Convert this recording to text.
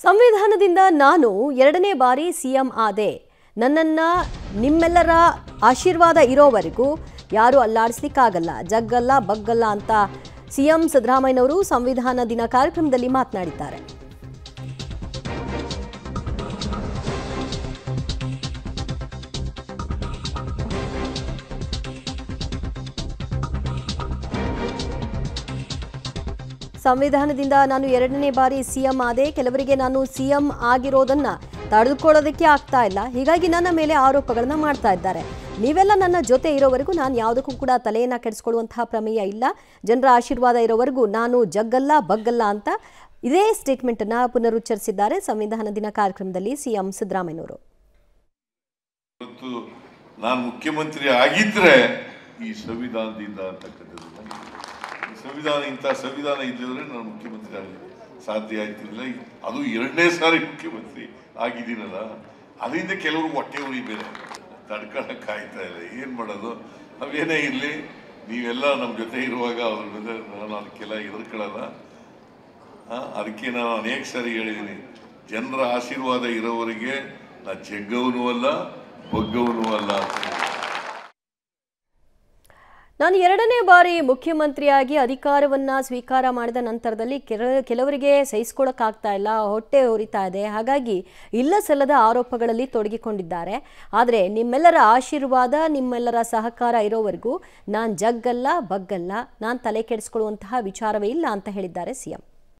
ಸಂವಿಧಾನದಿಂದ ನಾನು ಎರಡನೇ ಬಾರಿ ಸಿಎಂ ಆದೆ ನನ್ನನ್ನ ನಿಮ್ಮೆಲ್ಲರ ಆಶೀರ್ವಾದ ಇರೋವರೆಗೂ ಯಾರು ಅಲ್ಲಾಡಿಸ್ಲಿಕ್ಕಾಗಲ್ಲ ಜಗ್ಗಲ್ಲ ಬಗ್ಗಲ್ಲ ಅಂತ ಸಿಎಂ ಸಿದ್ದರಾಮಯ್ಯನವರು ಸಂವಿಧಾನ ದಿನ ಕಾರ್ಯಕ್ರಮದಲ್ಲಿ ಮಾತನಾಡಿದ್ದಾರೆ ಸಂವಿಧಾನದಿಂದ ನಾನು ಎರಡನೇ ಬಾರಿ ಸಿಎಂ ಆದೆ ಕೆಲವರಿಗೆ ನಾನು ಸಿಎಂ ಆಗಿರೋದನ್ನ ತಡೆದುಕೊಳ್ಳೋದಕ್ಕೆ ಆಗ್ತಾ ಇಲ್ಲ ಹೀಗಾಗಿ ನನ್ನ ಮೇಲೆ ಆರೋಪಗಳನ್ನ ಮಾಡ್ತಾ ಇದ್ದಾರೆ ನೀವೆಲ್ಲ ನನ್ನ ಜೊತೆ ಇರೋವರೆಗೂ ನಾನು ಯಾವುದಕ್ಕೂ ಕೂಡ ತಲೆಯನ್ನ ಕೆಡಿಸ್ಕೊಳ್ಳುವಂತಹ ಪ್ರಮೇಯ ಇಲ್ಲ ಜನರ ಆಶೀರ್ವಾದ ಇರೋವರೆಗೂ ನಾನು ಜಗ್ಗಲ್ಲ ಬಗ್ಗಲ್ಲ ಅಂತ ಇದೇ ಸ್ಟೇಟ್ಮೆಂಟ್ ಅನ್ನ ಪುನರುಚ್ಚರಿಸಿದ್ದಾರೆ ಸಂವಿಧಾನ ದಿನ ಕಾರ್ಯಕ್ರಮದಲ್ಲಿ ಸಿಎಂ ಸಿದ್ದರಾಮಯ್ಯನವರು ಇವತ್ತು ನಾನು ಮುಖ್ಯಮಂತ್ರಿ ಆಗಿದ್ರೆ ಈ ಸಂವಿಧಾನದಿಂದ ಅಂತಕ್ಕಂಥದ್ದು ಈ ಸಂವಿಧಾನ ಇಂಥ ಸಂವಿಧಾನ ಇದ್ದಿದ್ರೆ ನಾನು ಮುಖ್ಯಮಂತ್ರಿ ಆಗಲಿ ಸಾಧ್ಯ ಆಯ್ತಿರಲಿಲ್ಲ ಅದು ಎರಡನೇ ಸಾರಿ ಮುಖ್ಯಮಂತ್ರಿ ಆಗಿದ್ದೀನಲ್ಲ ಅದರಿಂದ ಕೆಲವರು ಹೊಟ್ಟೆ ಉರಿ ಬೇರೆ ತಡ್ಕೊಳಕ್ ಆಯ್ತಾ ಇಲ್ಲ ಏನ್ ಮಾಡೋದು ಅವೇನೇ ಇರಲಿ ನೀವೆಲ್ಲ ನಮ್ಮ ಜೊತೆ ಇರುವಾಗ ಅದ್ರ ಮೇಲೆ ನಾನು ಅದಕ್ಕೆಲ್ಲ ಎದುರ್ಕೊಳ್ಳಲ್ಲ ಆ, ಅದಕ್ಕೆ ನಾನು ಅನೇಕ ಸಾರಿ ಹೇಳಿದ್ದೀನಿ ಜನರ ಆಶೀರ್ವಾದ ಇರೋವರೆಗೆ ನಾ ಜಗ್ಗವನು ಅಲ್ಲ ಬಗ್ಗವನು ಅಲ್ಲ ಅಂತ ನಾನು ಎರಡನೇ ಬಾರಿ ಮುಖ್ಯಮಂತ್ರಿಯಾಗಿ ಅಧಿಕಾರವನ್ನ ಸ್ವೀಕಾರ ಮಾಡಿದ ನಂತರದಲ್ಲಿ ಕೆಲ ಕೆಲವರಿಗೆ ಸಹಿಸ್ಕೊಳ್ಳೋಕ್ಕಾಗ್ತಾ ಇಲ್ಲ ಹೊಟ್ಟೆ ಉರಿತಾ ಇದೆ ಹಾಗಾಗಿ ಇಲ್ಲ ಸಲ್ಲದ ಆರೋಪಗಳಲ್ಲಿ ತೊಡಗಿಕೊಂಡಿದ್ದಾರೆ ಆದರೆ ನಿಮ್ಮೆಲ್ಲರ ಆಶೀರ್ವಾದ ನಿಮ್ಮೆಲ್ಲರ ಸಹಕಾರ ಇರೋವರೆಗೂ ನಾನು ಜಗ್ಗಲ್ಲ ಬಗ್ಗಲ್ಲ ನಾನು ತಲೆ ಕೆಡಿಸ್ಕೊಳ್ಳುವಂತಹ ವಿಚಾರವೇ ಇಲ್ಲ ಅಂತ ಹೇಳಿದ್ದಾರೆ ಸಿಎಂ